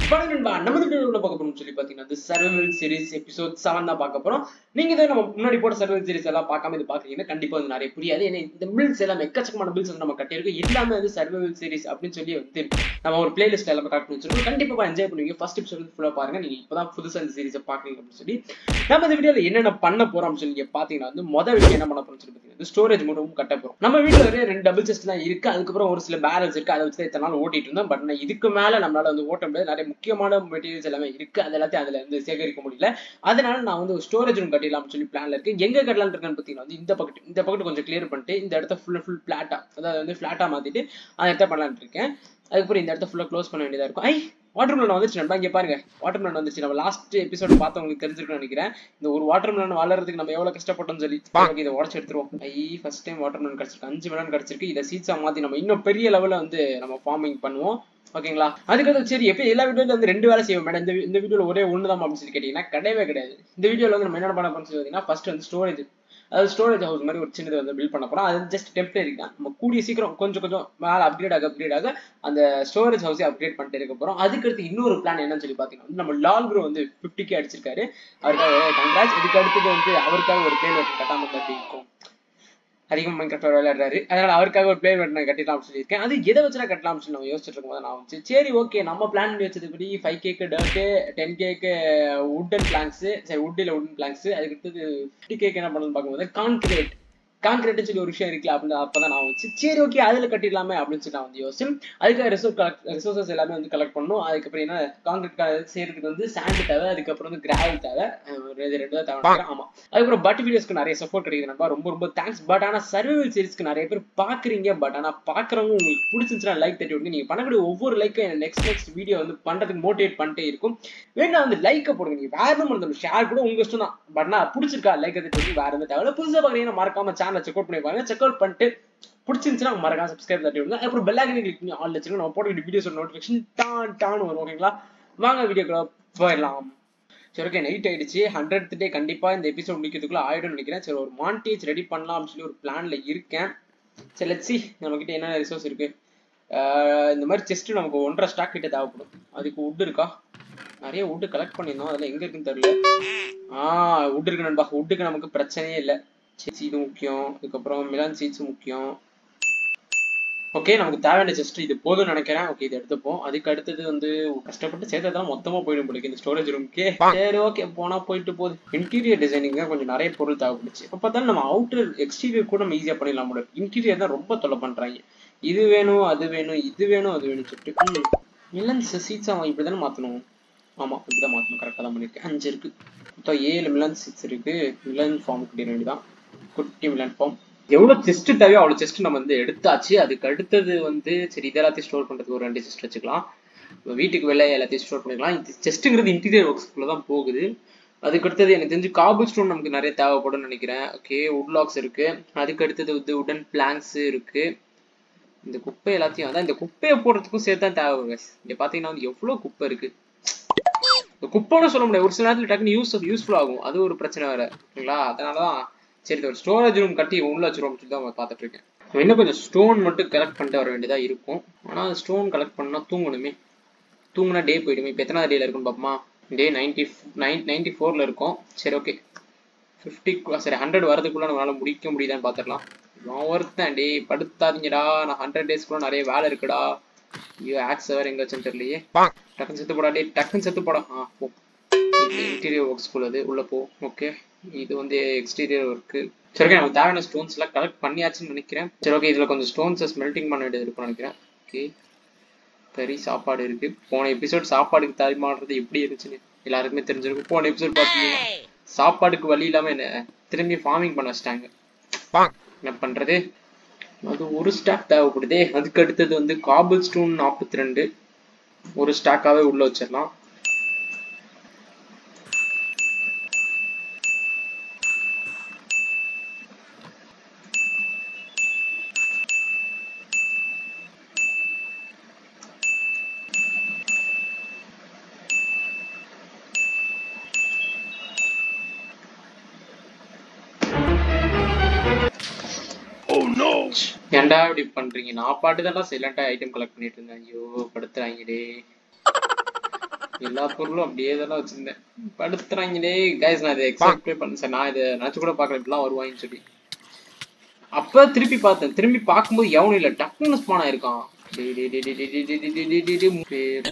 வணக்கம் நண்பா நம்ம இந்த வீடியோவில் பார்க்க போறோம்னு சொல்லி பார்த்தீங்கன்னா இந்த சர்வைவல் சீரிஸ் எபிசோட் செவன் தான் பார்க்க போறோம் நீங்க இதை நம்ம முன்னாடி போட்ட சர்வைவல் சீரிஸ் எல்லாம் பார்க்காம இது பாக்குறீங்கன்னா கண்டிப்பா வந்து நிறைய புரியாது ஏன்னா இந்த பில்ஸ் எல்லாம் எக்கச்சக்கமான பில்ஸ் வந்து நம்ம கட்டியிருக்கோம் எல்லாமே வந்து சர்வைவல் சீரிஸ் அப்படின்னு சொல்லி வந்து நம்ம ஒரு பிளேலிஸ்ட் எல்லாமே கரெக்ட் பண்ணி வச்சிருக்கோம் கண்டிப்பா என்ஜாய் பண்ணுவீங்க ஃபர்ஸ்ட் எபிசோட் வந்து ஃபுல்லா பாருங்க நீங்க இப்பதான் புதுசா இந்த சீரிஸை பாக்குறீங்க அப்படின்னு சொல்லி நம்ம இந்த வீடியோல என்னென்ன பண்ண போறோம் அப்படின்னு சொல்லி நீங்க பாத்தீங்கன்னா வந்து முதல் வீடியோ என்ன பண்ண போறோம் சொல்லி பார்த்தீங்கன்னா ஸ்டோரேஜ் மட்டும் கட்ட போறோம் நம்ம வீட்டுல ஒரே ரெண்டு டபுள் செஸ்ட் தான் இருக்கு அதுக்கப்புறம் ஒரு சில பேரல்ஸ் இருக்கு அதை வச்சு தான் இத்தனை நாள் ஓட்டிட்டு இருந்தோம் பட் இதுக்கு மேல நம்மளால வந்து ஓட்ட முடியாது நிறைய முக்கியமான மெட்டீரியல்ஸ் எல்லாமே இருக்கு அது எல்லாத்தையும் அதுல இருந்து சேகரிக்க முடியல அதனால நான் வந்து ஸ்டோரேஜ் ரூம் கட்டிடலாம்னு சொல்லி பிளான்ல இருக்கு எங்க கட்டலாம்னு இருக்கேன்னு பார்த்தீங்கன்னா வந்து இந்த பக்கெட் இந்த பக்கெட் கொஞ்சம் கிளியர் பண்ணிட்டு இந்த இடத்த ஃபுல் ஃபுல் பிளாட்டா அதாவது வந்து ஃபிளாட்டா மாத்திட்டு அந்த இடத்த பண்ணலாம்னு இருக்கேன் அதுக்கப்புறம் இந்த இடத்த ஃபுல்லா க்ளோஸ் பண்ண வேண்டியதா இருக்கும் ஐ வாட்டர் மெலன் வந்துச்சு நண்பா இங்க பாருங்க வாட்டர் மெலன் வந்துச்சு நம்ம லாஸ்ட் எபிசோட் பார்த்தவங்களுக்கு தெரிஞ்சிருக்கும்னு நினைக்கிறேன் இந்த ஒரு வாட்டர் மெலன் வளர்றதுக்கு நம்ம எவ்வளவு கஷ்டப்பட்டோம்னு சொல்லி okay, இதை உடச்சு எடுத்துருவோம் I first time watermelon கிடைச்சிருக்கு அஞ்சு மெலன் கிடைச்சிருக்கு இதை சீட்ஸா மாத்தி நம்ம இன்னும் பெரிய லெவல்ல வந்து நம்ம ஃபார்மிங் பண்ணுவோம் ஓகேங்களா அதுக்கடுத்து சரி எப்போ எல்லா வீடியோல வந்து ரெண்டு வேலை செய்வோம் மேடம் இந்த இந்த வீடியோல ஒரே ஒன்று தான் அப்படின்னு சொல்லி கேட்டீங்கன்னா கிடையவே கிடையாது இந்த வீடியோல வந்து நம்ம என்ன பண்ண போறோம்னு சொல்லி பார்த்தீங்கன்னா ஃபர்ஸ்ட் வந்து ஸ்டோரேஜ் அதாவது ஸ்டோரேஜ் ஹவுஸ் மாதிரி ஒரு சின்னது வந்து பில்ட் பண்ண போறோம் அது ஜஸ்ட் டெம்பரரி தான் நம்ம கூடிய சீக்கிரம் கொஞ்சம் கொஞ்சம் மேலே அப்கிரேட் ஆக அப்கிரேட் ஆக அந்த ஸ்டோரேஜ் ஹவுஸே அப்கிரேட் பண்ணிட்டு இருக்க போறோம் அதுக்கடுத்து இன்னொரு பிளான் என்னன்னு சொல்லி பார்த்தீங்கன்னா வந்து நம்ம லால் ப்ரோ வந்து ஃபிஃப்டி கே அடிச்சிருக்காரு அவருக்காக கங்க்ராட்ஸ் இதுக்கு அடுத்தது வந்து அவருக்காக ஒரு பிளேன் வெட்டி கட்டாம கட்டி இருக்கும் அதிகமாக மைண்ட் கட்ட விளையாடுறாரு அதனால அவருக்காக ஒரு பிளேன் வெட்டி கட்டிடலாம் சொல்லியிருக்கேன் அது எதை வச்சுனா கட்டலாம் சொல்லி நம்ம யோசிச்சுட்டு இருக்கும்போது நான் வந்து சரி ஓகே நம்ம பிளான் பண்ணி வச்சதுபடி five cake dirt ten cake wooden planks சரி உட்டில் உட்டன் பிளாங்க்ஸ் அதுக்கு அடுத்தது ஃபிஃப்டி கேக் என்ன பண்ணணும்னு பார்க்கும்போது கான்கிரீட் கான்கிரீட் சொல்லி ஒரு விஷயம் இருக்குல்ல அப்படின்னு அப்பதான் நான் வச்சு சரி ஓகே அதுல கட்டிடலாமே அப்படின்னு சொல்லி நான் வந்து யோசிச்சேன் அதுக்காக ரிசோர்ஸ் கலெக்ட் ரிசோர்சஸ் எல்லாமே வந்து கலெக்ட் பண்ணணும் அதுக்கப்புறம் என்ன கான்கிரீட் செய்யறதுக்கு வந்து சாண்ட் தேவை அதுக்கப்புறம் வந்து கிராவல் தேவை அஹ் இது ரெண்டு தான் தேவை ஆமா அதுக்கப்புறம் பட் வீடியோஸ்க்கு நிறைய சப்போர்ட் கிடைக்குது நண்பா ரொம்ப ரொம்ப தேங்க்ஸ் பட் ஆனா சர்வைவல் சீரிஸ்க்கு நிறைய பேர் பாக்குறீங்க பட் ஆனா பாக்குறவங்க உங்களுக்கு பிடிச்சிருந்துச்சுன்னா லைக் தட்டி விடுங்க நீங்க பண்ணக்கூடிய ஒவ்வொரு லைக்கும் நெக்ஸ்ட் நெக்ஸ்ட் வீடியோ வந்து பண்றதுக்கு மோட்டிவேட் பண்ணிட்டே இருக்கும் வேணா வந்து லைக்கை போடுங்க நீங்க வேற எதுவும் பண்ணணும் ஷேர் கூட உங்க இஷ்டம் தான் பட் நான் பிடிச்சிருக்கா லைக் தட்டி விடுங்க வேற எதுவும் தேவை புதுசாக பாக்குறீங்கன்னா மறக்காம சேனலை செக் அவுட் பண்ணி பாருங்க செக் அவுட் பண்ணிட்டு பிடிச்சிருந்துச்சுன்னா மறக்காம சப்ஸ்கிரைப் தட்டி விடுங்க அப்புறம் பெல் ஐக்கனை கிளிக் பண்ணி ஆல் வச்சுருங்க நம்ம போட்ட வீடியோஸ் நோட்டிஃபிகேஷன் டான் டான் வரும் ஓகேங்களா வாங்க வீடியோக்குள்ள போயிடலாம் சரி ஓகே நைட் ஆயிடுச்சு ஹண்ட்ரட் டே கண்டிப்பா இந்த எபிசோட் முடிக்கிறதுக்குள்ள ஆயிடும்னு நினைக்கிறேன் சரி ஒரு மாண்டேஜ் ரெடி பண்ணலாம் அப்படின்னு சொல்லி ஒரு பிளான்ல இருக்கேன் சரி லட்சி நம்ம கிட்ட என்ன ரிசோர்ஸ் இருக்கு ஆஹ் இந்த மாதிரி செஸ்ட் நமக்கு ஒன்றரை ஸ்டாக் கிட்ட தேவைப்படும் அதுக்கு wood இருக்கா நிறைய wood கலெக்ட் பண்ணியிருந்தோம் அதெல்லாம் எங்க இருக்குன்னு தெரியல ஆஹ் wood இருக்கு நண்பா woodக்கு நமக்கு பிரச்சனையே இல்லை சீட்ஸ் இது முக்கியம் அதுக்கப்புறம் மிலான் சீட்ஸ் முக்கியம் ஓகே நமக்கு தேவையான ஜஸ்ட் இது போதும்னு நினைக்கிறேன் ஓகே இது எடுத்துப்போம் அதுக்கு அடுத்தது வந்து கஷ்டப்பட்டு சேர்த்ததெல்லாம் மொத்தமா போயிடும் போல இந்த ஸ்டோரேஜ் ரூம்க்கே சரி ஓகே போனா போயிட்டு போகுது இன்டீரியர் டிசைனிங் கொஞ்சம் நிறைய பொருள் தேவைப்படுச்சு இப்போ பார்த்தாலும் நம்ம அவுட்டர் எக்ஸ்டீரியர் கூட நம்ம ஈஸியா பண்ணிடலாம் முடியும் இன்டீரியர் தான் ரொம்ப தொல்லை பண்றாங்க இது வேணும் அது வேணும் இது வேணும் அது வேணும் சொல்லிட்டு மிலன் சீட்ஸா இப்படி தானே மாத்தணும் ஆமா இப்படிதான் மாத்தணும் கரெக்டா தான் பண்ணிருக்கேன் அஞ்சு இருக்கு மொத்தம் ஏழு மிலன் சீட்ஸ் இருக்கு மிலன் ஃபார்ம் கிட்ட வேண்டியதான் குட்டி மிலன் ஃபார்ம் எவ்வளவு செஸ்ட் தேவையோ அவ்வளவு செஸ்ட் நம்ம வந்து எடுத்தாச்சு அதுக்கு அடுத்தது வந்து சரி இது எல்லாத்தையும் ஸ்டோர் பண்றதுக்கு ஒரு ரெண்டு செஸ்ட் வச்சுக்கலாம் வீட்டுக்கு வெளில எல்லாத்தையும் ஸ்டோர் பண்ணிக்கலாம் இது செஸ்ட்டுங்கிறது இன்டீரியர் ஒர்க்ஸ்குள்ள தான் போகுது அதுக்கு அடுத்தது எனக்கு தெரிஞ்சு காபிள் ஸ்டோன் நமக்கு நிறைய தேவைப்படும்னு நினைக்கிறேன் ஓகே வுட்லாக்ஸ் இருக்கு அதுக்கு அடுத்தது வந்து உடன் பிளாங்க்ஸ் இருக்கு இந்த குப்பை எல்லாத்தையும் அதான் இந்த குப்பையை போடுறதுக்கும் சேர்த்து தான் தேவை guys. இங்க பாத்தீங்கன்னா வந்து எவ்வளவு குப்பை இருக்கு இந்த குப்பைன்னு சொல்ல முடியாது ஒரு சில நேரத்துல டக்குனு யூஸ் யூஸ்ஃபுல் ஆகும் அது ஒரு பிரச்சனை வேற ஓகேங்களா அதனாலதான் சரி இது ஒரு ஸ்டோரேஜ் ரூம் கட்டி உள்ள வச்சிருவோம் சொல்லி தான் பார்த்துட்டு இருக்கேன் நம்ம இன்னும் கொஞ்சம் ஸ்டோன் மட்டும் கலெக்ட் பண்ணிட்டு வர வேண்டியதா இருக்கும் ஆனா ஸ்டோன் கலெக்ட் பண்ணா தூங்கணுமே தூங்குனா டே போயிடுமே இப்போ எத்தனாவது டேல இருக்குன்னு பாப்போமா டே நைன்டி நைன் நைன்டி ஃபோர்ல இருக்கும் சரி ஓகே ஃபிஃப்டி சரி ஹண்ட்ரட் வரதுக்குள்ள நம்மளால முடிக்க முடியுதான்னு பார்த்துடலாம் நான் ஒருத்தன் டே படுத்தாதீங்கடா நான் ஹண்ட்ரட் டேஸ்க்குள்ள நிறைய வேலை இருக்குடா ஐயோ ஆக்ஸ் வேற எங்க வச்சுன்னு தெரியலையே டக்குன்னு செத்து போடா டே டக்குன்னு செத்து போடா ஆ போ இன்டீரியர் ஒர்க்ஸ் உள்ளது உள்ள போ ஓகே இது வந்து எக்ஸ்டீரியர் ஒர்க்கு சரி ஓகே நமக்கு தேவையான ஸ்டோன்ஸ் எல்லாம் கலெக்ட் பண்ணியாச்சுன்னு நினைக்கிறேன் சரி ஓகே இதுல கொஞ்சம் ஸ்டோன்ஸை ஸ்மெல்டிங் பண்ண வேண்டியது இருக்கும்னு நினைக்கிறேன் ஓகே கறி சாப்பாடு இருக்கு போன எபிசோட் சாப்பாடுக்கு தரிமாறுறது எப்படி இருந்துச்சுன்னு எல்லாருக்குமே தெரிஞ்சிருக்கும் போன எபிசோட் பார்த்தீங்கன்னா சாப்பாடுக்கு வழி இல்லாம என்ன திரும்பி ஃபார்மிங் பண்ண வச்சிட்டாங்க என்ன பண்றது அது ஒரு ஸ்டாக் தேவைப்படுதே அதுக்கு அடுத்தது வந்து காபிள் ஸ்டோன் நாற்பத்தி ரெண்டு ஒரு ஸ்டாக்காவே உள்ள வச்சிடலாம் ஏன்டா இப்படி பண்றீங்க நான் பாட்டு தான் சைலண்டா ஐட்டம் கலெக்ட் பண்ணிட்டு இருந்தேன் ஐயோ படுத்துறாங்கடே எல்லா பொருளும் அப்படியே தான் வச்சிருந்தேன் படுத்துறாங்களே கைஸ் நான் இதை எக்ஸாக்ட் பண்ண சார் நான் இதை நினச்சி கூட பார்க்கல இப்படிலாம் வருவாங்கன்னு சொல்லி அப்ப திருப்பி பார்த்தேன் திரும்பி பார்க்கும்போது எவனும் இல்ல டக்குன்னு ஸ்பான் ஆயிருக்கான் டேய் டேய் டேய் டேய் டேய் டேய் டேய் டேய் டேய் டேய் பேர்.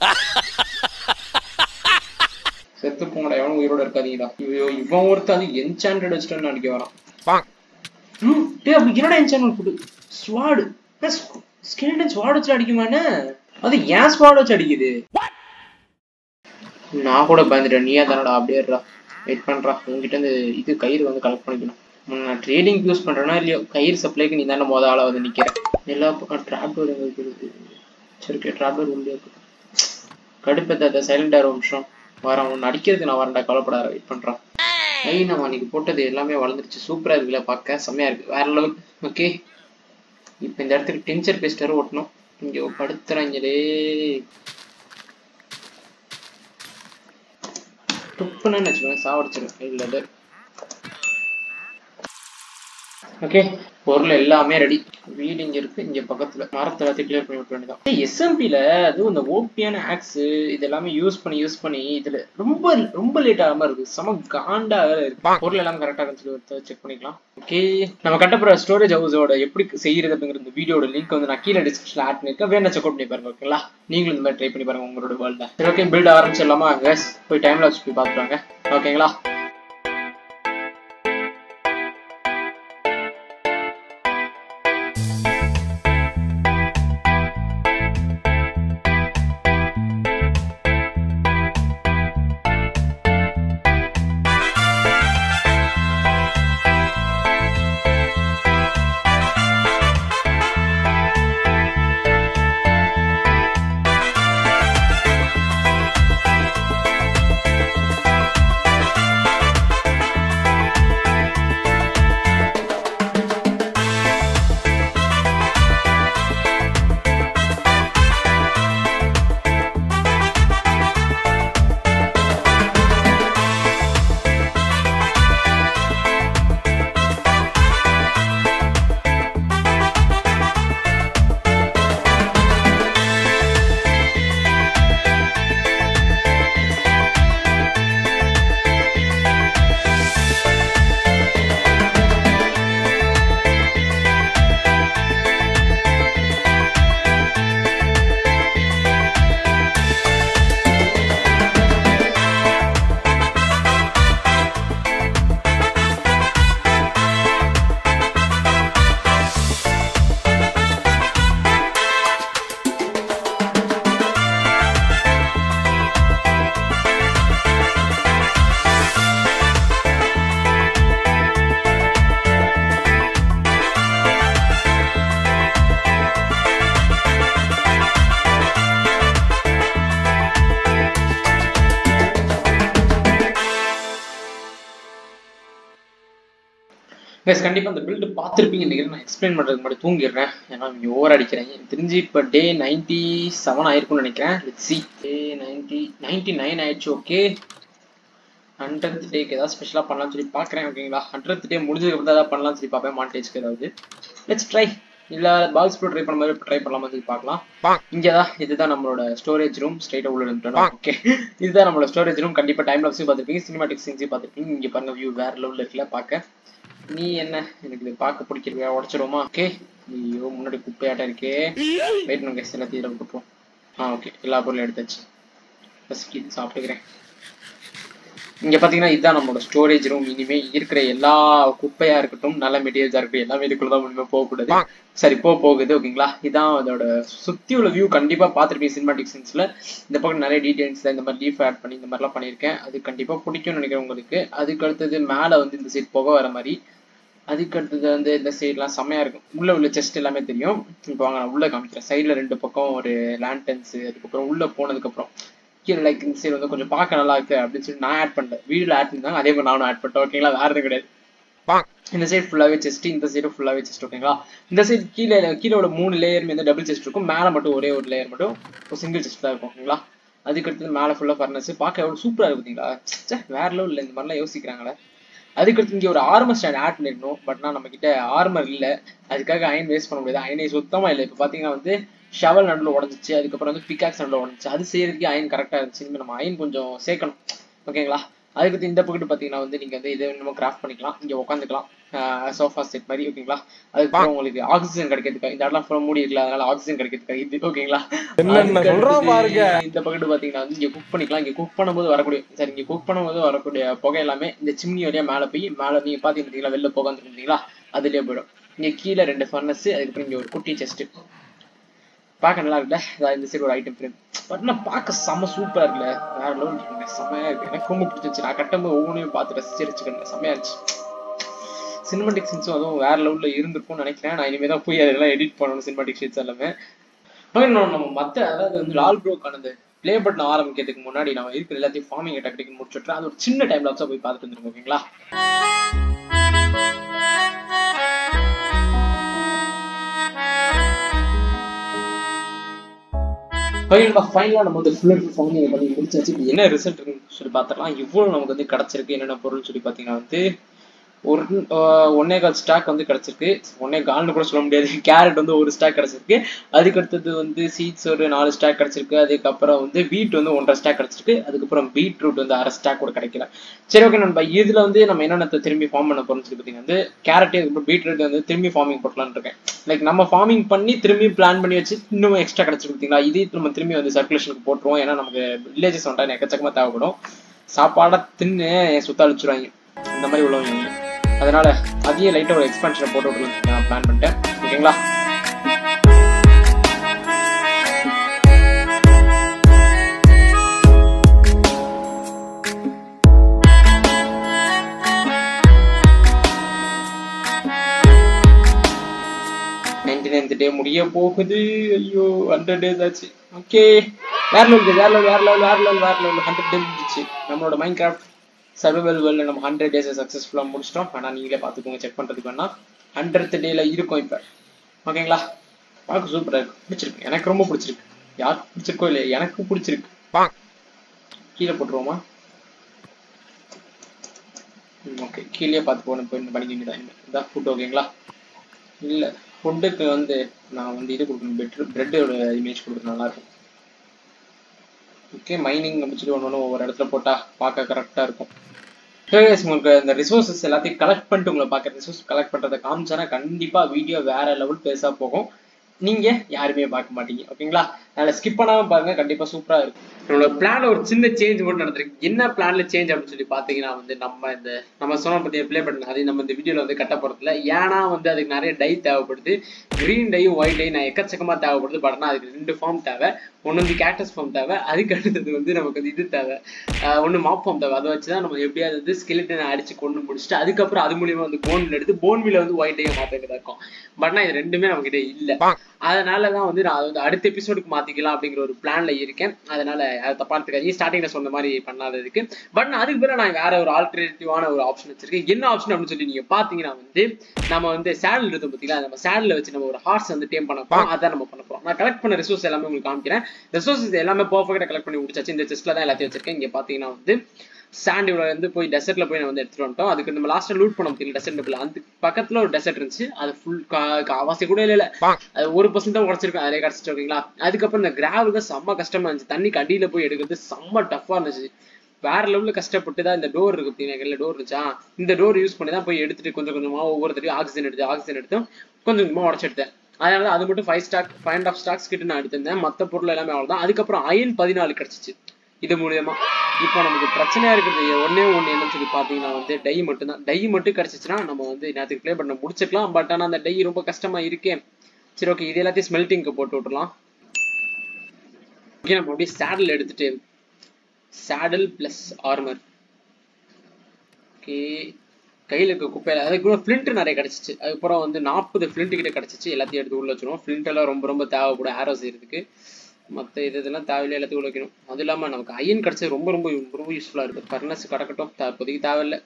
செத்து போங்கடா எவனும் உயிரோட இருக்காதீங்கடா ஐயோ இவன் ஒருத்தன் அது என்சாண்டட் வச்சுட்டு அடிக்க வரான் ம், டேய் அப்ப என்னடா என்சாண்டட் போட்டு ஸ்வாடு ஸ்கெல்டன் ஸ்வாட் வச்சு அடிக்குமானே அது ஏன் ஸ்வாட் வச்சு அடிக்குது நான் கூட பயந்துட்டேன் நீயா தானடா அப்படியே இருடா வெயிட் பண்றா உங்ககிட்ட இருந்து இது கயிறு வந்து கலெக்ட் பண்ணிக்கணும் உம், நான் ட்ரேடிங் யூஸ் பண்றேனா இல்லையோ கயிறு சப்ளைக்கு நீ தானே மொதல் ஆளா வந்து நிக்கிற எல்லா பக்கம் ட்ராப் டோர் எங்க இருக்குது சரி ஓகே ட்ராப் டோர் உள்ளே இருக்கு கடுப்பேத்தாத சைலண்டா ஒரு நிமிஷம் வரேன் உன்னை அடிக்கிறதுக்கு நான் வரேன்டா கவலைப்படாத வெயிட் பண்றான் ஐ நம்ம அன்னைக்கு போட்டது எல்லாமே வளர்ந்துருச்சு சூப்பரா இருக்குல்ல பார்க்க செம்மையா இருக்கு வேற லெவல் ஓகே இப்போ இந்த இடத்துக்கு டென்சர் பேஸ்டர் ஓட்டணும் இங்க படுத்துறாங்களே துப்புன்னு வச்சுக்கோங்க சாவடிச்சிடும் இல்லை ஓகே பொருள் எல்லாமே ரெடி வீடு இங்க இருக்கு இங்க பக்கத்துல மரத்தை எல்லாத்தையும் கிளியர் பண்ணி விட வேண்டியதான் எஸ்எம்பில அதுவும் இந்த ஓபியான ஆக்ஸ் இது எல்லாமே யூஸ் பண்ணி யூஸ் பண்ணி இதுல ரொம்ப ரொம்ப லேட் ஆகாம இருக்கு செம காண்டா வேற இருக்கு பொருள் எல்லாம் கரெக்டா சொல்லி செக் பண்ணிக்கலாம் ஓகே நம்ம கட்டப்புற ஸ்டோரேஜ் ஹவுஸோட எப்படி செய்யறது அப்படிங்கிற இந்த வீடியோட லிங்க் வந்து நான் கீழே டிஸ்கிரிப்ஷன்ல ஆட் பண்ணிருக்கேன் வேணா செக் அவுட் பண்ணி பாருங்க ஓகேங்களா நீங்களும் இந்த மாதிரி ட்ரை பண்ணி பாருங்க உங்களோட வேர்ல்ட சரி ஓகே பில்ட் ஆரம்பிச்சிடலாமா கேஸ் போய் டைம்ல வச்சு போய் பார்த்துருவாங்க ஓகேங்களா கைஸ் கண்டிப்பா அந்த பில்டு பார்த்துருப்பீங்க நினைக்கிறேன் நான் எக்ஸ்பிளைன் பண்றதுக்கு முன்னாடி தூங்கிடுறேன் ஏன்னா இங்க ஓவர் அடிக்கிறேன் எனக்கு தெரிஞ்சு இப்போ டே நைன்டி செவன் ஆயிருக்கும்னு நினைக்கிறேன் சி டே நைன்டி நைன்டி நைன் ஆயிடுச்சு ஓகே ஹண்ட்ரட் டேக்கு ஏதாவது ஸ்பெஷலாக பண்ணலாம்னு சொல்லி பார்க்குறேன் ஓகேங்களா ஹண்ட்ரட் டே முடிஞ்சதுக்கு அப்புறம் ஏதாவது பண்ணலாம்னு சொல்லி பார்ப்பேன் மாண்டேஜ்க்கு ஏதாவது லெட்ஸ் ட்ரை இல்ல பாக்ஸ் ப்ரோ ட்ரை பண்ண மாதிரி ட்ரை பண்ணலாமா சொல்லி பார்க்கலாம் இங்கதான் இதுதான் நம்மளோட ஸ்டோரேஜ் ரூம் ஸ்ட்ரைட்டா உள்ள இருந்துட்டோம் ஓகே இதுதான் நம்மளோட ஸ்டோரேஜ் ரூம் கண்டிப்பா டைம் லாப்ஸையும் பார்த்துருப்பீங்க சினிமாட்டிக் சீன்ஸையும் பார்த்துருப்பீங்க இங்க பாருங்க வியூ வேற லெவல்ல இருக்குல்ல பார்க்க நீ என்ன எனக்கு இது பார்க்க பிடிக்கிறீங்க உடச்சிருவோமா ஓகே ஐயோ முன்னாடி குப்பையாட்டம் இருக்கே வெயிட் பண்ணுங்க எல்லாத்தையும் இதில் போட்டுருவோம் ஆ ஓகே எல்லா பொருளும் எடுத்தாச்சு ஃபஸ்ட் இது சாப்பிட்டுக்கிறேன் இங்க பாத்தீங்கன்னா இதுதான் நம்மளோட ஸ்டோரேஜ் ரூம் இனிமே இருக்கிற எல்லா குப்பையா இருக்கட்டும் நல்ல மெட்டீரியல்ஸா இருக்கட்டும் எல்லாமே இதுக்குள்ள தான் இனிமே போகக்கூடாது சரி போ போகுது ஓகேங்களா இதான் அதோட சுத்தி உள்ள வியூ கண்டிப்பா பார்த்துருப்பீங்க சினிமாட்டிக் சீன்ஸ்ல இந்த பக்கம் நிறைய டீடைல்ஸ் இந்த மாதிரி லீஃப் ஆட் பண்ணி இந்த மாதிரிலாம் பண்ணியிருக்கேன் அது கண்டிப்பா பிடிக்கும்னு நினைக்கிறேன் உங்களுக்கு அதுக்கு அடுத்தது மேல வந்து இந்த சைட் போக வர மாதிரி அதுக்கு அடுத்தது வந்து இந்த சைட்லாம் செம்மையா இருக்கும் உள்ள உள்ள செஸ்ட் எல்லாமே தெரியும் இப்போ வாங்க நான் உள்ள காமிக்கிறேன் சைட்ல ரெண்டு பக்கம் ஒரு லேண்டன்ஸ் அதுக்கப்புறம் உள்ள போனதுக்கு அப்புறம் கீழே லைக் இந்த சைடு வந்து கொஞ்சம் பார்க்க நல்லா இருக்கு அப்படின்னு சொல்லி நான் ஆட் பண்ணேன் வீடியோல ஆட் பண்ணிருந்தாங்க அதே மாதிரி நானும் ஆட் பண்ணிட்டேன் ஓகேங்களா வேற எதுவும் கிடையாது இந்த சைடு ஃபுல்லாவே செஸ்ட் இந்த சைடு ஃபுல்லாவே செஸ்ட் ஓகேங்களா இந்த சைடு கீழே கீழே உள்ள மூணு லேயர் வந்து டபுள் செஸ்ட் இருக்கும் மேல மட்டும் ஒரே ஒரு லேயர் மட்டும் ஒரு சிங்கிள் செஸ்ட் தான் இருக்கும் ஓகேங்களா அதுக்கு அடுத்தது மேல ஃபுல்லா ஃபர்னஸ் பார்க்க எவ்வளவு சூப்பரா இருக்கு பாத்தீங்களா ச்சே, வேற லெவல் இந்த மாதிரிலாம் யோசிக்கிறாங்களே அதுக்கடுத்து இங்க ஒரு ஆர்மர் ஸ்டாண்ட் ஆட் பண்ணிருக்கணும் பட் நான் நம்ம கிட்ட ஆர்மர் இல்ல அதுக்காக அயன் வேஸ்ட் பண்ண முடியாது அயனை சுத்தமா இல்லை இப்போ பாத்தீங்கன்னா வந்து ஷவல் நடுவில் உடஞ்சிச்சு அதுக்கப்புறம் வந்து பிகாக்ஸ் நடுவில் உடஞ்சிச்சு அது செய்யறதுக்கு அயன் கரெக்டாக இருந்துச்சு இனிமேல் நம்ம அயன் கொஞ்சம் சேர்க்கணும் ஓகேங்களா அதுக்கு இந்த பக்கெட் பார்த்தீங்கன்னா வந்து நீங்கள் வந்து இதை நம்ம கிராஃப்ட் பண்ணிக்கலாம் இங்கே உட்காந்துக்கலாம் சோஃபா செட் மாதிரி ஓகேங்களா அதுக்கப்புறம் உங்களுக்கு ஆக்சிஜன் கிடைக்கிறதுக்கு இந்த இடம்லாம் ஃபுல்லாக மூடி இருக்குல்ல அதனால ஆக்சிஜன் கிடைக்கிறதுக்கு இது ஓகேங்களா என்னென்ன அதுக்கு சொல்றான் அடுத்தது பாருங்க. இந்த பக்கெட் பார்த்தீங்கன்னா வந்து இங்கே குக் பண்ணிக்கலாம் இங்கே குக் பண்ணும்போது வரக்கூடிய சரி இங்கே குக் பண்ணும்போது வரக்கூடிய புகை எல்லாமே இந்த சிம்னி வழியா மேலே போய் மேலே நீங்கள் பார்த்தீங்கன்னா வெளில புகை வந்துருந்தீங்களா அதுலேயே போயிடும் இங்கே கீழே ரெண்டு ஃபர்னஸ் அதுக்கப்புறம் இங்கே ஒரு குட்டி செஸ்ட் பார்க்க நல்லா இருக்குல்ல அதான் இந்த சைடு ஒரு ஐட்டம் ஃப்ரேம் பட் நான் பார்க்க செம்ம சூப்பரா இருக்குல்ல வேற லெவல் இருக்குங்க செம்மையா இருக்கு எனக்கு ரொம்ப பிடிச்சிருச்சு நான் கட்டும்போது ஒவ்வொன்றையும் பார்த்து ரசிச்சு ரசிச்சுக்கிறேன் செம்மையா இருந்துச்சு சினிமாட்டிக் சீன்ஸும் அதுவும் வேற லெவல்ல இருந்திருக்கும்னு நினைக்கிறேன் நான் இனிமே தான் போய் அதெல்லாம் எடிட் பண்ணணும் சினிமாட்டிக் ஷீட்ஸ் எல்லாமே ஓகே நம்ம நம்ம மத்த அதாவது வந்து லால் ப்ரோக்கான அந்த ப்ளே பட்டன் ஆரம்பிக்கிறதுக்கு முன்னாடி நம்ம இருக்கிற எல்லாத்தையும் ஃபார்மிங் டெக்னிக் முடிச்சுட்டு அது ஒரு சின்ன டைம்ல வச்சா போய் பார்த்துட்டு வந்துருங்க ஓகேங்களா ஃபைனலாக ஃபைனலாக நம்ம வந்து ஃபுல் அண்ட் ஃபுல் ஃபார்மிங் பண்ணி முடிச்சாச்சு இப்போ என்ன ரிசல்ட் இருக்குன்னு சொல்லி பார்த்துக்கலாம் இவ்வளோ நமக்கு வந்து கிடச்சிருக்கு என்னென்ன பொருள் சொல்லி பார்த்தீங்கன்னா வந்து ஒரு ஆஹ் ஒன்னே கால் ஸ்டாக் வந்து கிடைச்சிருக்கு ஒன்னே கால்னு கூட சொல்ல முடியாது கேரட் வந்து ஒரு ஸ்டாக் கிடைச்சிருக்கு அதுக்கு அடுத்தது வந்து சீட்ஸ் ஒரு நாலு ஸ்டாக் கிடைச்சிருக்கு அதுக்கப்புறம் வந்து பீட் வந்து ஒன்றரை ஸ்டாக் கிடைச்சிருக்கு அதுக்கப்புறம் பீட்ரூட் வந்து அரை ஸ்டாக் கூட கிடைக்கல சரி ஓகே நண்பா இதுல வந்து நம்ம என்னென்ன திரும்பி ஃபார்ம் பண்ண போறோம்னு சொல்லி பார்த்தீங்கன்னா வந்து கேரட் அதுக்கப்புறம் பீட்ரூட் வந்து திரும்பி ஃபார்மிங் போட்டலாம்னு இருக்கேன் லைக் நம்ம ஃபார்மிங் பண்ணி திரும்பி பிளான் பண்ணி வச்சு இன்னும் எக்ஸ்ட்ரா கிடைச்சிருக்கு பார்த்தீங்களா இதே நம்ம திரும்பி வந்து சர்க்குலேஷனுக்கு போட்டுருவோம் ஏன்னா நமக்கு வில்லேஜஸ் வந்துட்டா எக்கச்சக்கமா தேவைப்படும் சாப்பாடை தின்னு என் சுத்த அழிச்சிருவாங்க அந்த மாதிரி உள்ளவங்க அதனால அதையும் லைட்டா ஒரு எக்ஸ்பென்ஷனை போட்டு விடலாம் நான் பிளான் பண்ணிட்டேன் ஓகேங்களா நைன்டி நைன்த் டே முடிய போகுது ஐயோ ஹண்ட்ரட் டேஸ் ஆச்சு ஓகே வேற லெவல் வேற லெவல் வேற லெவல் வேற லெவல் வேற லெவல் ஹண்ட்ரட் டே முடிஞ்சிச்சு நம்மளோட மைண்ட் கிராஃப்ட் சர்வைவல் வேர்ல்டு நம்ம ஹண்ட்ரட் டேஸ் சக்ஸஸ்ஃபுல்லாக முடிச்சிட்டோம் ஆனால் நீங்களே பார்த்துக்கோங்க செக் பண்ணுறதுக்கு வேணா ஹண்ட்ரட் டேல இருக்கும் இப்போ ஓகேங்களா பார்க்க சூப்பராக இருக்கு பிடிச்சிருக்கு எனக்கு ரொம்ப பிடிச்சிருக்கு யாருக்கு பிடிச்சிருக்கோ இல்லையா எனக்கு பிடிச்சிருக்கு கீழே போட்டுருவோமா ஓகே கீழே பார்த்து போகணும் போய் பண்ணிக்க வேண்டியதான் இதான் ஃபுட் ஓகேங்களா இல்லை ஃபுட்டுக்கு வந்து நான் வந்து இது கொடுக்கணும் பெட்ரு பிரெட்டோட இமேஜ் கொடுக்கணும் நல்லா இருக்கும் ஓகே மைனிங் அப்படின்னு சொல்லி ஒன்று ஒன்று ஒவ்வொரு இடத்துல போட்டால் பார்க்க கரெக்டாக இருக்கும் Guys, உங்களுக்கு இந்த ரிசோர்சஸ் எல்லாத்தையும் கலெக்ட் பண்ணிட்டு உங்களை பார்க்குற ரிசோர்ஸ் கலெக்ட் பண்ணுறதை காமிச்சானா கண்டிப்பாக வீடியோ வேற லெவல் பெருசா போகும் நீங்க யாருமே பார்க்க மாட்டீங்க ஓகேங்களா அதனால ஸ்கிப் பண்ணாம பாருங்க கண்டிப்பா சூப்பரா இருக்கும் என்னோட பிளான்ல ஒரு சின்ன சேஞ்ச் மட்டும் நடந்திருக்கு என்ன பிளான்ல சேஞ்ச் அப்படின்னு சொல்லி பாத்தீங்கன்னா வந்து நம்ம இந்த நம்ம சொன்ன பத்தி ப்ளே பண்ண அதை நம்ம இந்த வீடியோல வந்து கட்ட போறதுல ஏன்னா வந்து அதுக்கு நிறைய டை தேவைப்படுது கிரீன் டையும் ஒயிட் டை நான் எக்கச்சக்கமா தேவைப்படுது பட் ஆனா அதுக்கு ரெண்டு ஃபார்ம் தேவை ஒன்று வந்து கேக்டஸ் ஃபார்ம் தேவை அதுக்கு அடுத்தது வந்து நமக்கு வந்து இது தேவை ஒன்று மாப் ஃபார்ம் தேவை அதை வச்சு தான் நம்ம எப்படியாவது வந்து ஸ்கெலிட்டனை அடிச்சு கொண்டு முடிச்சுட்டு அதுக்கப்புறம் அது மூலியமா வந்து போன் எடுத்து போன் வீல வந்து ஒயிட் டையும் மாத்திக்கிறதா இருக்கும் பட் ஆனால் இது ரெண்டுமே நம்ம கிட்ட இல்லை அதனால தான் வந்து நான் அதை வந்து அடுத்த எபிசோடுக்கு மாத்திக்கலாம் அப்படிங்கிற ஒரு பிளான்ல இருக்கேன் அதனால அதை தப்பா எடுத்துக்காதீங்க ஸ்டார்டிங்ல சொன்ன மாதிரி பண்ணாததுக்கு பட் நான் அதுக்கு பிறகு நான் வேற ஒரு ஆல்டர்னேட்டிவான ஒரு ஆப்ஷன் வச்சிருக்கேன் என்ன ஆப்ஷன் அப்படின்னு சொல்லி நீங்க பாத்தீங்கன்னா வந்து நம்ம வந்து சேடல் இருக்கும் பார்த்தீங்களா நம்ம சேடல்ல வச்சு நம்ம ஒரு ஹார்ஸ் வந்து டேம் பண்ண போறோம் அதான் நம்ம பண்ண போறோம் நான் கலெக்ட் பண்ண ரிசோர்ஸ் எல்லாமே உங்களுக்கு காமிக்கிறேன் ரிசோர்ஸஸ் எல்லாமே பர்ஃபெக்டா கலெக்ட் பண்ணி முடிச்சாச்சு இந்த செஸ்ட்ல தான் எல்லாத்தையும் வச்சிருக்கேன் இங்க பாத்தீங்கன்னா வந்து சாண்ட் இவ்வளவு வந்து போய் டெசர்ட்ல போய் நான் வந்து எடுத்துட்டு வந்துட்டோம் அதுக்கு நம்ம லாஸ்ட்ல லூட் பண்ண முடியல டெசர்ட் அந்த பக்கத்துல ஒரு டெசர்ட் இருந்துச்சு அது ஃபுல் அவசியம் கூட இல்ல அது ஒரு பர்சன்ட் தான் உடச்சிருக்கேன் அதே கிடைச்சிட்டு ஓகேங்களா அதுக்கப்புறம் இந்த கிராவல் தான் செம்ம கஷ்டமா இருந்துச்சு தண்ணிக்கு அடியில போய் எடுக்கிறது செம்ம டஃபா இருந்துச்சு வேற லெவல்ல கஷ்டப்பட்டு தான் இந்த டோர் இருக்கு பார்த்தீங்கன்னா டோர் இருந்துச்சா இந்த டோர் யூஸ் பண்ணி தான் போய் எடுத்துட்டு கொஞ்சம் கொஞ்சமா ஒவ்வொரு தடவையும் ஆக்சிஜன் எடுத்து ஆக்சிஜன் எடுத்தோம் கொஞ்சம் கொஞ்சமா உடச்சு எடுத்தேன் அதனால அது மட்டும் five stack five and half stacks கிட்ட நான் எடுத்திருந்தேன் மத்த பொருள் எல்லாமே அவ்வளவுதான் அதுக்கப்புறம் அயன் பதினாலு கிடைச்சிச்சு இது மூலியமா இப்போ நமக்கு பிரச்சனையா இருக்கிறது ஒன்னே ஒண்ணு என்னன்னு சொல்லி பாத்தீங்கன்னா வந்து டை மட்டும் தான் டை மட்டும் கிடைச்சிச்சுன்னா நம்ம வந்து நேரத்துக்கு ப்ளே பண்ண முடிச்சுக்கலாம் பட் ஆனா அந்த டை ரொம்ப கஷ்டமா இருக்கே சரி ஓகே இது எல்லாத்தையும் ஸ்மெல்டிங்க்கு போட்டு விட்டுலாம் ஓகே நம்ம அப்படியே சேடல் எடுத்துட்டு சேடல் பிளஸ் ஆர்மர் ஓகே கையில் இருக்க குப்பையில அதுக்கு கூட ஃப்ளிண்ட் நிறைய கிடச்சிச்சு அதுக்கப்புறம் வந்து நாற்பது ஃப்ளிண்ட் கிட்ட கிடச்சிச்சு எல்லாத்தையும் எடுத்து உள்ள வச்சிருவோம் ஃப்ளிண்ட் எல்லாம் ரொம்ப ரொம்ப தேவைப்படும் ஆரோ செய்யறதுக்கு மற்ற இது இதெல்லாம் தேவையில்லை எல்லாத்தையும் உள்ள வைக்கணும் அது இல்லாமல் நமக்கு அயன் கிடச்சது ரொம்ப ரொம்ப ரொம்ப யூஸ்ஃபுல்லாக இருக்குது ஃபர்னஸ் கிடக்கட்டும் இப்போதைக்கு தேவையில்லை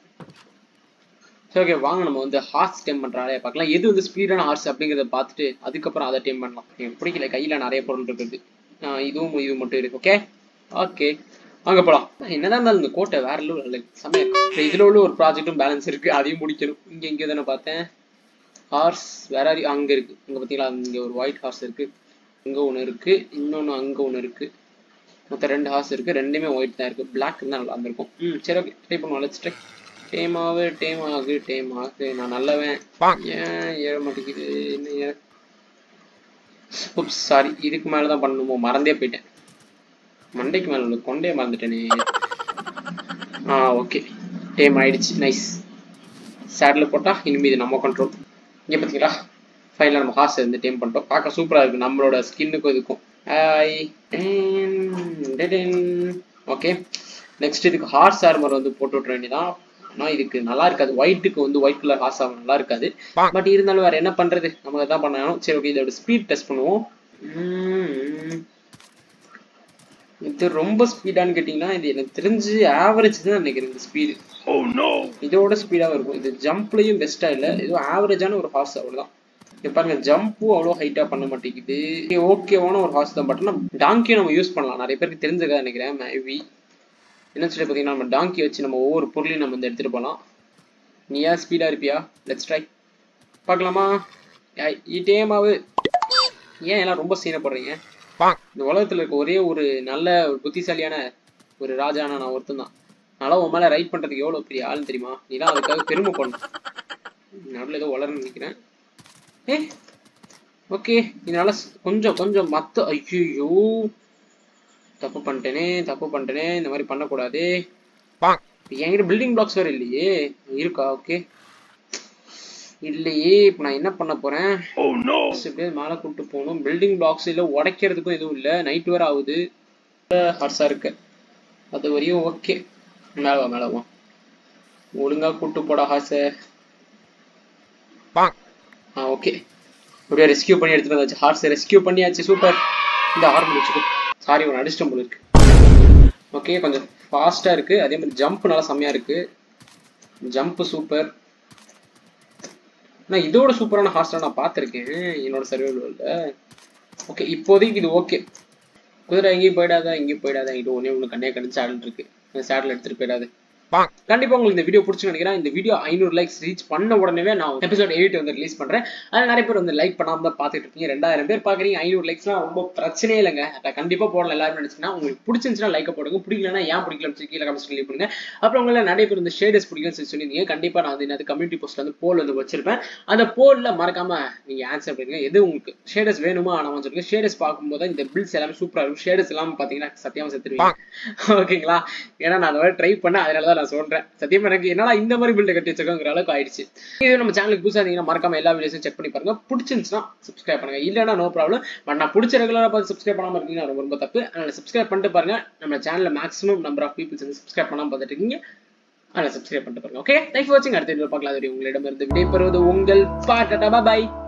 சரி ஓகே வாங்க நம்ம வந்து ஹார்ஸ் டேம் பண்ற ஆளைய பார்க்கலாம் எது வந்து ஸ்பீடான ஹார்ஸ் அப்படிங்கிறத பார்த்துட்டு அதுக்கப்புறம் அதை டேம் பண்ணலாம் எனக்கு பிடிக்கல கையில நிறைய பொருள் இருக்குது இதுவும் இது மட்டும் இருக்கு ஓகே ஓகே அங்க போலாம் என்னதான் இருந்தாலும் இந்த கோட்டை வேற லெவல் செம்மையா இருக்கு இதுல உள்ள ஒரு ப்ராஜெக்டும் பேலன்ஸ் இருக்கு அதையும் முடிக்கணும் இங்க இங்க தானே பார்த்தேன் ஹார்ஸ் வேற அங்க இருக்கு அங்க பாத்தீங்களா இங்க ஒரு ஒயிட் ஹார்ஸ் இருக்கு இங்க ஒண்ணு இருக்கு இன்னொன்னு அங்க ஒண்ணு இருக்கு மொத்தம் ரெண்டு ஹார்ஸ் இருக்கு ரெண்டுமே ஒயிட் தான் இருக்கு பிளாக் தான் நல்லா இருந்திருக்கும் ம் சரி ஓகே ட்ரை பண்ணுவோம் லெட்ஸ் ட்ரை டேம் ஆகு டேம் ஆகு டேம் ஆகு நான் நல்லவன் ஏன் ஏற மாட்டேங்குது என்ன ஏற உப்ஸ் சாரி இதுக்கு மேல தான் பண்ணணுமோ மறந்தே போயிட்டேன் மண்டைக்கு மேல உள்ள கொண்டே மறந்துட்டேனே ஆ ஓகே டேம் ஆயிடுச்சு நைஸ் சேடில் போட்டா இனிமே இது நம்ம கண்ட்ரோல் இங்க பாத்தீங்களா ஃபைனலாக நம்ம ஹார்ஸ் வந்து டேம் பண்ணிட்டோம் பார்க்க சூப்பரா இருக்கு நம்மளோட ஸ்கின்னுக்கும் இதுக்கும் ஓகே நெக்ஸ்ட் இதுக்கு ஹார்ஸ் ஆர்மர் வந்து போட்டு விட்ற வேண்டியதான் ஆனா இதுக்கு நல்லா இருக்காது ஒயிட்டுக்கு வந்து ஒயிட் கலர் ஹார்ஸ் ஆர்மர் நல்லா இருக்காது பட் இருந்தாலும் வேற என்ன பண்றது நம்ம தான் பண்ணணும் சரி ஓகே இதோட ஸ்பீட் டெஸ்ட் பண்ணுவோம் உம். இது ரொம்ப ஸ்பீடான்னு கேட்டிங்கன்னா இது எனக்கு தெரிஞ்சு ஆவரேஜ் தான் நினைக்கிறேன் இந்த ஸ்பீடு இதோட ஸ்பீடாக இருக்கும் இது ஜம்ப்லையும் பெஸ்ட்டாக இல்லை ஏதோ ஆவரேஜான ஒரு ஹார்ஸ் அவ்வளோதான் இப்போ பாருங்க ஜம்பும் அவ்வளோ ஹைட்டாக பண்ண மாட்டேங்குது ஓகேவான ஒரு ஹார்ஸ் தான் பட் ஆனால் டாங்கியும் நம்ம யூஸ் பண்ணலாம் நிறைய பேருக்கு தெரிஞ்சிருக்கா நினைக்கிறேன் மேபி என்ன சொல்லி பார்த்தீங்கன்னா நம்ம டாங்கி வச்சு நம்ம ஒவ்வொரு பொருளையும் நம்ம வந்து எடுத்துகிட்டு போகலாம் நீ ஏன் ஸ்பீடாக இருப்பியா லெட்ஸ் ட்ரை பார்க்கலாமா டேமாவு ஏன் எல்லாம் ரொம்ப சீனப்படுறீங்க இந்த உலகத்துல இருக்க ஒரே ஒரு நல்ல ஒரு புத்திசாலியான ஒரு ராஜானா நான் ஒருத்தன் தான் நல்லா உன் மேல ரைட் பண்றதுக்கு எவ்வளவு பெரிய ஆள் தெரியுமா நீ தான் அதுக்காக பெருமை பண்ணணும் நடுவில் ஏதோ வளரன்னு நினைக்கிறேன் ஏ ஓகே இதனால ஸ்- கொஞ்சம் கொஞ்சம் மத்த ஐயோ தப்பு பண்ணிட்டேனே தப்பு பண்ணிட்டேனே இந்த மாதிரி பண்ணக்கூடாது என்கிட்ட பில்டிங் பிளாக்ஸ் வேற இல்லையே இருக்கா ஓகே இல்லையே இப்போ நான் என்ன பண்ண போறேன் First இப்படியே மேலே கூட்டு போகணும் பில்டிங் பிளாக்ஸ் இல்ல உடைக்கிறதுக்கும் எதுவும் இல்ல நைட் வேற ஆகுது ஹார்ஸா இருக்கு அது வரையும் ஓகே மேல வா மேல வா ஒழுங்கா கூட்டு போடா ஹார்ஸ ஆ ஓகே அப்படியே ரெஸ்கியூ பண்ணி எடுத்துட்டு வந்தாச்சு ஹார்ஸ் ரெஸ்கியூ பண்ணியாச்சு சூப்பர் இந்த ஹார்ன் வச்சுக்கோ சாரி உன் அடிச்சிட்டோம் போல இருக்கு ஓகே கொஞ்சம் ஃபாஸ்டா இருக்கு அதே மாதிரி ஜம்ப் நல்லா செம்மையா இருக்கு ஜம்ப் சூப்பர் நான் இதோட சூப்பரான ஹாஸ்டல் நான் பார்த்துருக்கேன் என்னோட சர்வேல ஓகே இப்போதைக்கு இது ஓகே குதிரை எங்கேயும் போயிடாத எங்கேயும் போயிடாத என்கிட்ட ஒன்னே ஒன்று கண்ணே கடிச்சு சேடல் இருக்கு அந்த சேடல் எடுத்துட்டு போயிடாது கண்டிப்பா உங்களுக்கு இந்த வீடியோ பிடிச்சு நினைக்கிறேன் இந்த வீடியோ ஐநூறு லைக்ஸ் ரீச் பண்ண உடனே நான் எபிசோட் எயிட் வந்து ரிலீஸ் பண்றேன் அதில் நிறைய பேர் வந்து லைக் பண்ணாம தான் பார்த்துட்டு இருக்கீங்க ரெண்டாயிரம் பேர் பாக்குறீங்க ஐநூறு லைக்ஸ்லாம் ரொம்ப பிரச்சனையே இல்லைங்க அதை கண்டிப்பா போடலாம் எல்லாரும் நினைச்சீங்கன்னா உங்களுக்கு பிடிச்சிருந்துச்சுன்னா லைக் போடுங்க பிடிக்கலன்னா ஏன் பிடிக்கலன்னு சொல்லி கீழே கமெண்ட்ஸ் லீவ் பண்ணுங்க அப்புறம் உங்களை நிறைய பேர் இந்த ஷேடஸ் பிடிக்கும்னு சொல்லி சொல்லியிருந்தீங்க கண்டிப்பா நான் வந்து என்னது கம்யூனிட்டி போஸ்ட்ல வந்து போல் வந்து வச்சிருப்பேன் அந்த போல்ல மறக்காம நீங்க ஆன்சர் பண்ணுங்க எது உங்களுக்கு ஷேடஸ் வேணுமா நான் சொல்லுங்க ஷேடஸ் பார்க்கும்போது இந்த பில்ஸ் எல்லாமே சூப்பரா இருக்கும் ஷேடஸ் எல்லாம் பாத்தீங்கன்னா சத்தியமா செத்துருவீங்க ஓகேங்களா ஏன்னா நான் அதை ட்ரை பண்ணேன் அதனால தான் நான் சொல்றேன் சத்தியமா எனக்கு என்னடா இந்த மாதிரி பில்டை கட்டி வச்சிருக்கோங்கிற அளவுக்கு ஆயிடுச்சு இது நம்ம சேனலுக்கு புதுசா இருந்தீங்கன்னா மறக்காம எல்லா வீடியோஸும் செக் பண்ணி பாருங்க பிடிச்சிருந்துச்சுன்னா சப்ஸ்கிரைப் பண்ணுங்க இல்லைன்னா நோ ப்ராப்ளம் பட் நான் பிடிச்ச ரெகுலரா பார்த்து சப்ஸ்கிரைப் பண்ணாம இருக்கீங்கன்னா ரொம்ப ரொம்ப தப்பு அதனால சப்ஸ்கிரைப் பண்ணிட்டு பாருங்க நம்ம சேனல்ல மேக்ஸிமம் நம்பர் ஆஃப் பீப்புள்ஸ் வந்து சப்ஸ்கிரைப் பண்ணாம பார்த்துட்டு இருக்கீங்க அதனால சப்ஸ்கிரைப் பண்ணிட்டு பாருங்க ஓகே தேங்க்ஸ் ஃபார் வாட்சிங் அடுத்த வீடியோ பார்க்கலாம் அது உங்களிடம் இருந்து விடைபெறுவது உங்கள் பாட்டா பாய்